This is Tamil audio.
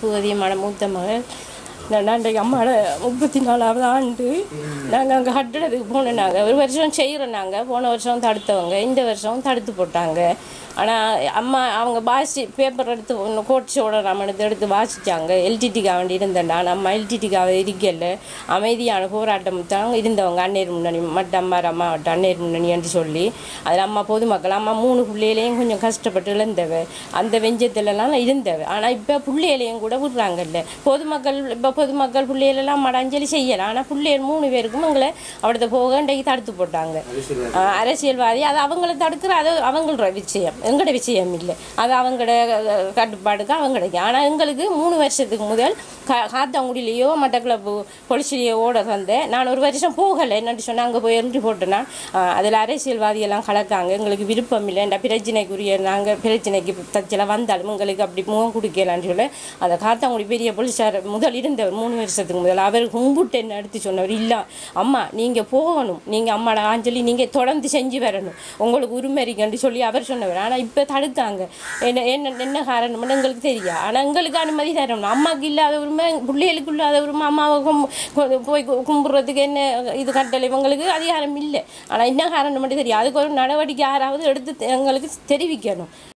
பூவதியமான மூத்த மகள் நான் அன்றைக்கு அம்மாவோட முப்பத்தி நாலாவது ஆண்டு நாங்கள் அங்கே கட்டிடத்துக்கு போனோம் நாங்கள் ஒரு வருஷம் செய்கிறோம் நாங்கள் போன வருஷம் தடுத்தவங்க இந்த வருஷம் தடுத்து போட்டாங்க ஆனால் அம்மா அவங்க வாசி பேப்பர் எடுத்து ஒன்று கோட்ஸோட நம்ம எடுத்து எடுத்து வாசித்தாங்க எல்டிடிக்காக வேண்டி இருந்தேன்டா நம்ம எல்டிடிக்காக இருக்கல அமைதியான போராட்டம் தான் இருந்தவங்க அந்நேர் முன்னணி மற்ற அம்மா அம்மாவட்ட அந்நேர் முன்னணி என்று சொல்லி அதில் அம்மா பொதுமக்கள் அம்மா மூணு பிள்ளைகளையும் கொஞ்சம் கஷ்டப்பட்டு இழந்தவ அந்த வெஞ்சத்துலலாம் இருந்தவ ஆனால் இப்போ பிள்ளைகளையும் கூட விடுறாங்கல்ல பொதுமக்கள் இப்போ பொதுமக்கள் பிள்ளைகளெல்லாம் மடஞ்சலி செய்யலாம் ஆனால் பிள்ளைகள் மூணு பேருக்கும் எங்களை அவடத்த போக இன்றைக்கு தடுத்து போட்டாங்க ஆஹ் அரசியல்வாதி அது அவங்கள தடுக்கிற அது அவங்களோட விஷயம் எங்களோட விஷயம் இல்லை அது அவங்களோட அஹ், கட்டுப்பாடுக்கு அவங்களுக்கு ஆனால் எங்களுக்கு மூணு வருஷத்துக்கு முதல் கா காத்தாங்குடியிலையோ மட்டக்களப்பு பொலிச்சிலேயோ ஓட வந்தேன் நான் ஒரு வருஷம் போகலை என்னட்டு சொன்னால் அங்கே போய் எழுதி போட்டேன்னா அதில் அரசியல்வாதியெல்லாம் கலக்காங்க எங்களுக்கு விருப்பம் இல்லை இந்த பிரச்சனைக்குரிய நாங்கள் பிரச்சனைக்கு தச்சில் வந்தாலும் எங்களுக்கு அப்படி முகம் கொடுக்கலான்னு சொல்லி அந்த காத்தாங்குடி பெரிய போலீஸார் முதல் இருந்தவர் மூணு வருஷத்துக்கு முதல் அவர் கும்பிட்டு என்ன எடுத்து சொன்னவர் இல்லை அம்மா நீங்கள் போகணும் நீங்கள் அம்மாட ஆஞ்சலி நீங்கள் தொடர்ந்து செஞ்சு வரணும் உங்களுக்கு உரிமை இருக்குன்னு சொல்லி அவர் சொன்னவர் ஆனால் இப்போ தடுத்தாங்க என்ன என்ன என்ன காரணம்னு எங்களுக்கு தெரியும் ஆனால் எங்களுக்கு அனுமதி தரணும் அம்மாவுக்கு இல்லாத உரிமை பிள்ளைகளுக்கு இல்லாத உரிமை அம்மாவை கும்- கு- போய் கு- கும்பிட்றதுக்கு என்ன இது கட்டளை இவங்களுக்கு அதிகாரம் இல்லை ஆனால் என்ன காரணம் மட்டும் தெரியும் அதுக்கு ஒரு நடவடிக்கை யாராவது எடுத்து எங்களுக்கு தெரிவிக்கணும்